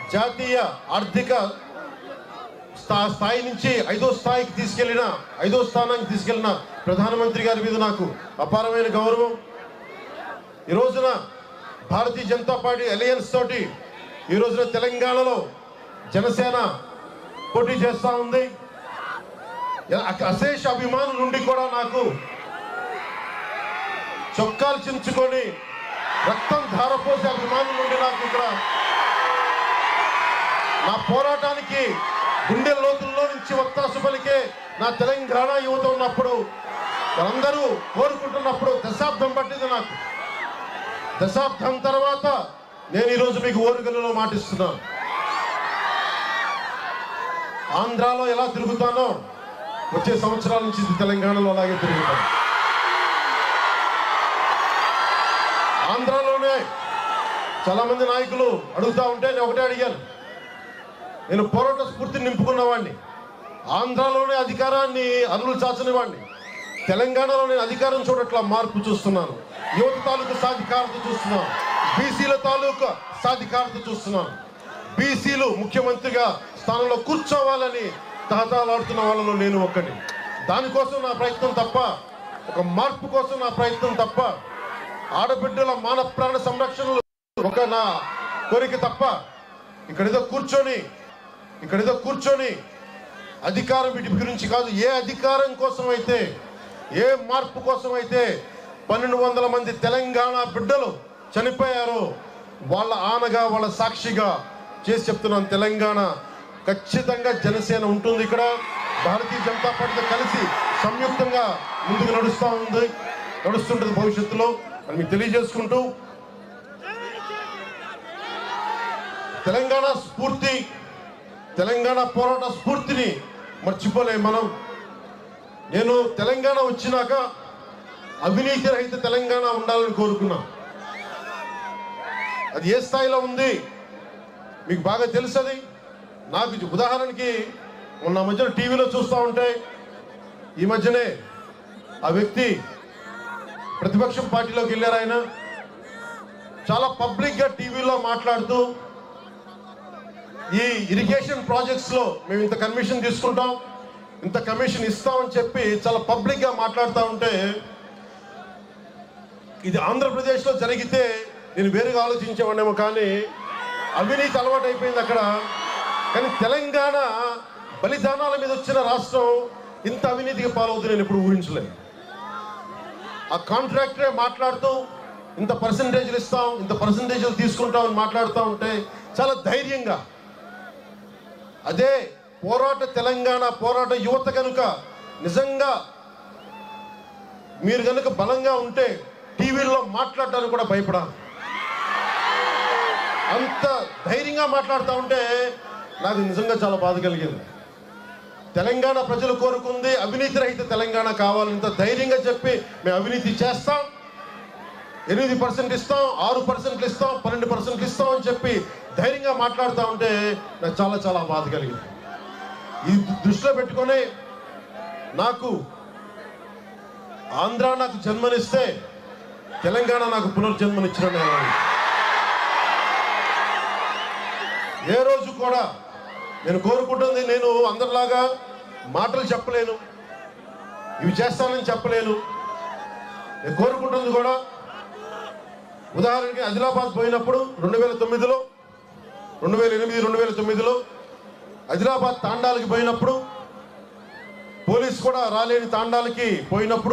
జాతీయ ఆర్థిక స్థా- స్థాయి నుంచి ఐదో స్థాయికి తీసుకెళ్లిన ఐదో స్థానానికి తీసుకెళ్లిన ప్రధానమంత్రి గారి మీద నాకు అపారమైన గౌరవం ఈ రోజున భారతీయ జనతా పార్టీ అలయన్స్ తోటి ఈ రోజున తెలంగాణలో జనసేన పోటీ చేస్తా ఉంది అ- అశేష అభిమానుల నుండి కూడా నాకు చొక్కాలు చించుకొని రక్తం ధారపోసే అభిమానుల నుండి నాకు ఇక్కడ నా పోరాటానికి గుండె లోతుల్లో నుంచి వత్తాసు పలికే నా తెలంగాణ యువత ఉన్నప్పుడు అందరూ కోరుకుంటున్నప్పుడు దశాబ్దం పట్టింది నాకు దశాబ్దం తర్వాత నేను ఈరోజు మీకు ఓరుగల్లులో మాటిస్తున్నాను ఆంధ్రాలో ఎలా తిరుగుతానో వచ్చే సంవత్సరాల నుంచి తెలంగాణలో అలాగే తిరుగుతాను ఆంధ్రాలోనే చాలా మంది నాయకులు అడుగుతా ఉంటే నేను ఒకటే అడిగాను నేను పోరాట స్ఫూర్తిని నింపుకున్నవాడిని ఆంధ్రాలోనే అధికారాన్ని అరులు చాచని వాడిని తెలంగాణలో నేను అధికారం చూడట్లా మార్పు చూస్తున్నాను యువత తాలూకు సాధికారత చూస్తున్నాను బీసీల తాలూకు సాధికారత చూస్తున్నాను బీసీలు ముఖ్యమంత్రిగా స్థానంలో కూర్చోవాలని తహతాలాడుతున్న వాళ్ళలో నేను ఒక్కని దానికోసం నా ప్రయత్నం తప్ప ఒక మార్పు కోసం నా ప్రయత్నం తప్ప ఆడబిడ్డల మాన ప్రాణ సంరక్షణలు ఒక నా కోరిక తప్ప ఇక్కడేదో కూర్చొని ఇక్కడేదో కూర్చొని అధికారం వీటి గురించి కాదు ఏ అధికారం కోసం అయితే ఏ మార్పు కోసం అయితే పన్నెండు వందల మంది తెలంగాణ బిడ్డలు చనిపోయారో వాళ్ళ ఆనగా వాళ్ళ సాక్షిగా చేసి చెప్తున్నాను తెలంగాణ ఖచ్చితంగా జనసేన ఉంటుంది ఇక్కడ భారతీయ జనతా పార్టీతో కలిసి సంయుక్తంగా ముందుకు నడుస్తూ ఉంది నడుస్తుంటుంది భవిష్యత్తులో అని మీకు తెలియజేసుకుంటూ తెలంగాణ స్ఫూర్తి తెలంగాణ పోరాట స్ఫూర్తిని మర్చిపోలేం మనం నేను తెలంగాణ వచ్చినాక అవినీతి రహిత తెలంగాణ ఉండాలని కోరుకున్నా అది ఏ స్థాయిలో ఉంది మీకు బాగా తెలుసది నాకు ఇది ఉదాహరణకి మొన్న మధ్యన టీవీలో చూస్తూ ఉంటే ఈ మధ్యనే ఆ వ్యక్తి ప్రతిపక్షం పార్టీలోకి వెళ్ళారు ఆయన చాలా పబ్లిక్గా టీవీలో మాట్లాడుతూ ఈ ఇరిగేషన్ ప్రాజెక్ట్స్ లో మేము ఇంత కమిషన్ తీసుకుంటాం ఇంత కమిషన్ ఇస్తామని చెప్పి చాలా పబ్లిక్ గా మాట్లాడుతూ ఉంటే ఇది ఆంధ్రప్రదేశ్లో జరిగితే నేను వేరుగా ఆలోచించేవాడేమో కానీ అవినీతి అలవాటు అయిపోయింది అక్కడ కానీ తెలంగాణ బలిదానాల మీద వచ్చిన రాష్ట్రం ఇంత అవినీతికి పాలవుతుంది నేను ఎప్పుడు ఊహించలేదు ఆ కాంట్రాక్టరే మాట్లాడుతూ ఇంత పర్సంటేజ్లు ఇస్తాం ఇంత పర్సంటేజ్లు తీసుకుంటాం అని మాట్లాడుతూ ఉంటే చాలా ధైర్యంగా అదే పోరాట తెలంగాణ పోరాట యువత కనుక నిజంగా మీరు కనుక బలంగా ఉంటే టీవీల్లో మాట్లాడడానికి కూడా భయపడాలి అంత ధైర్యంగా మాట్లాడుతూ ఉంటే నాకు నిజంగా చాలా బాధ కలిగింది తెలంగాణ ప్రజలు కోరుకుంది అవినీతి రహిత తెలంగాణ కావాలని ఇంత ధైర్యంగా చెప్పి మేము అవినీతి చేస్తాం ఎనిమిది పర్సెంట్ ఇస్తాం ఆరు పర్సెంట్లు ఇస్తాం పన్నెండు పర్సెంట్లు ఇస్తాం అని చెప్పి ధైర్యంగా మాట్లాడుతూ ఉంటే నాకు చాలా చాలా బాధ కలిగింది ఈ దృష్టిలో పెట్టుకొని నాకు ఆంధ్ర నాకు జన్మనిస్తే తెలంగాణ నాకు పునర్జన్మనిచ్చిన నేను ఏ రోజు కూడా నేను కోరుకుంటుంది నేను అందరిలాగా మాటలు చెప్పలేను ఇవి చేస్తానని చెప్పలేను నేను కోరుకుంటుంది కూడా ఉదాహరణకి ఆదిలాబాద్ పోయినప్పుడు రెండు వేల తొమ్మిదిలో రెండు వేల ఎనిమిది రెండు వేల తొమ్మిదిలో ఆదిలాబాద్ తాండాలకి పోయినప్పుడు పోలీస్ కూడా రాలేని తాండాలకి పోయినప్పుడు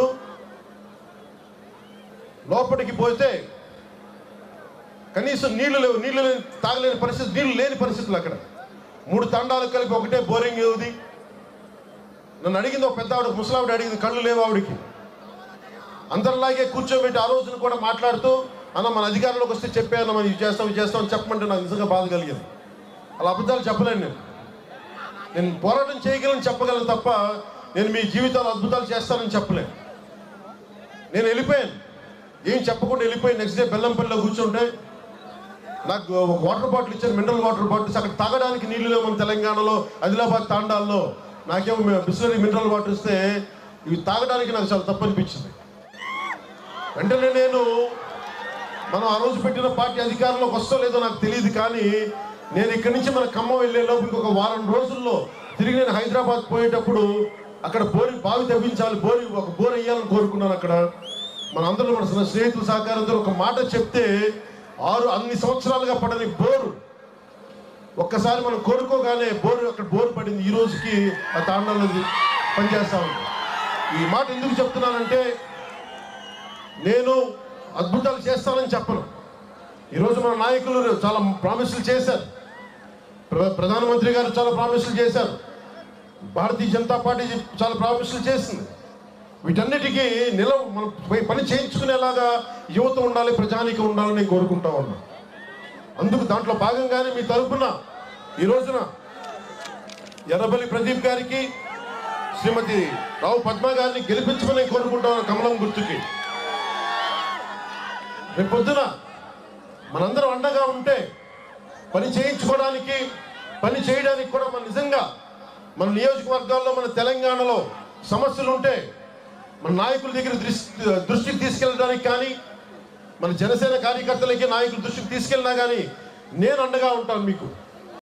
లోపలికి పోతే కనీసం నీళ్లు లేవు నీళ్లు లేని తాగలేని పరిస్థితి నీళ్లు లేని పరిస్థితులు అక్కడ మూడు తండాలకు కలిపి ఒకటే బోరింగ్ ఉంది నన్ను అడిగింది ఒక పెద్ద ఆవిడ ముసలావిడ అడిగింది కళ్ళు లేవు ఆవిడికి అందరిలాగే కూర్చోబెట్టి ఆ రోజున కూడా మాట్లాడుతూ అన్న మన అధికారంలోకి వస్తే చెప్పాను మనం ఇది చేస్తాం ఇది చేస్తాం అని చెప్పమంటే నాకు నిజంగా బాధ కలిగింది అలా అబద్ధాలు చెప్పలేను నేను నేను పోరాటం చేయగలను చెప్పగలను తప్ప నేను మీ జీవితాలు అద్భుతాలు చేస్తానని చెప్పలేను నేను వెళ్ళిపోయాను ఏం చెప్పకుండా వెళ్ళిపోయి నెక్స్ట్ డే బెల్లంపల్లిలో కూర్చుంటే నాకు ఒక వాటర్ బాటిల్ ఇచ్చారు మినరల్ వాటర్ బాటిల్స్ అక్కడ తాగడానికి నీళ్లు లేవు మన తెలంగాణలో ఆదిలాబాద్ తాండాల్లో నాకేమో బిస్లరీ మినరల్ వాటర్ ఇస్తే ఇవి తాగడానికి నాకు చాలా తప్పు అనిపించింది వెంటనే నేను మనం ఆ రోజు పెట్టిన పార్టీ అధికారంలోకి వస్తో లేదో నాకు తెలియదు కానీ నేను ఇక్కడి నుంచి మన ఖమ్మం వెళ్ళే లోపు ఇంకొక వారం రోజుల్లో తిరిగి నేను హైదరాబాద్ పోయేటప్పుడు అక్కడ బోరి బావి తవ్వించాలి బోరి ఒక బోర్ వేయాలని కోరుకున్నాను అక్కడ మన అందరూ మన స్నే- స్నేహితుల సహకారంతో ఒక మాట చెప్తే ఆరు అన్ని సంవత్సరాలుగా పడని బోరు ఒక్కసారి మనం కోరుకోగానే బోరు అక్కడ బోరు పడింది ఈ రోజుకి ఆ తాండాలో పనిచేస్తా ఉంది ఈ మాట ఎందుకు చెప్తున్నానంటే నేను అద్భుతాలు చేస్తానని చెప్పను ఈరోజు మన నాయకులు చాలా ప్రామిసులు చేశారు ప్ర- ప్రధానమంత్రి గారు చాలా ప్రామిసులు చేశారు భారతీయ జనతా పార్టీ చాలా ప్రామిసులు చేసింది వీటన్నిటికీ నిలవ మనం పై- పని చేయించుకునేలాగా యువత ఉండాలి ప్రజానికి ఉండాలని నేను కోరుకుంటా ఉన్నా అందుకు దాంట్లో భాగంగానే మీ తరపున ఈ రోజున ఎర్రబల్లి ప్రదీప్ గారికి శ్రీమతి రావు పద్మ గారిని గెలిపించమని నేను కోరుకుంటా ఉన్నాను కమలం గుర్తుకి రేపు పొద్దున మనందరం అండగా ఉంటే పని చేయించుకోవడానికి పని చేయడానికి కూడా మన నిజంగా మన నియోజకవర్గాల్లో మన తెలంగాణలో సమస్యలు ఉంటే మన నాయకుల దగ్గర దృష్టి దృష్టికి తీసుకెళ్ళడానికి కానీ మన జనసేన కార్యకర్తలకి నాయకుల దృష్టికి తీసుకెళ్ళినా కానీ నేను అండగా ఉంటాను మీకు